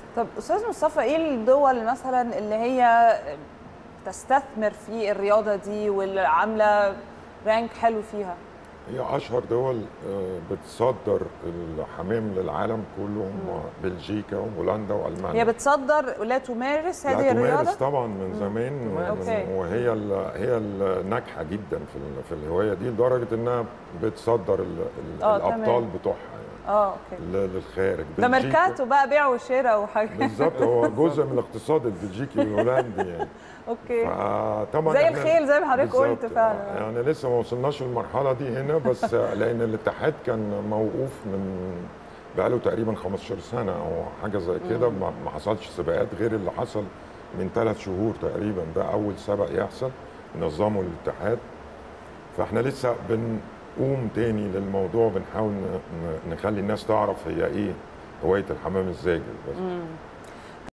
طب استاذ مصطفى ايه الدول مثلا اللي هي تستثمر في الرياضه دي واللي عامله رانك حلو فيها هي اشهر دول آه، بتصدر الحمام للعالم كله هم بلجيكا وهولندا والمانيا هي بتصدر ولا تمارس لا هذه تمارس الرياضه طبعا من زمان من أوكي. وهي ال هي الناجحه جدا في ال- في الهوايه دي لدرجه انها بتصدر ال ال آه، الابطال تمام. بتوعها اه اوكي ل- للخارج ده بلجيكا- ميركاتو بقى بيع وشراء وحاجات بالظبط هو جزء من الاقتصاد البلجيكي والهولندي يعني اوكي فطبعا زي إحنا- الخيل زي ما حضرتك قلت بالظبط. فعلا. يعني لسه ما وصلناش للمرحله دي هنا بس لان الاتحاد كان موقوف من بقاله تقريبا 15 سنه او حاجه زي كده ما ما حصلش سباقات غير اللي حصل من ثلاث شهور تقريبا ده اول سبق يحصل نظمه الاتحاد فاحنا لسه بنقوم تاني للموضوع بنحاول ن- ن- نخلي الناس تعرف هي ايه هوايه الحمام الزاجل بس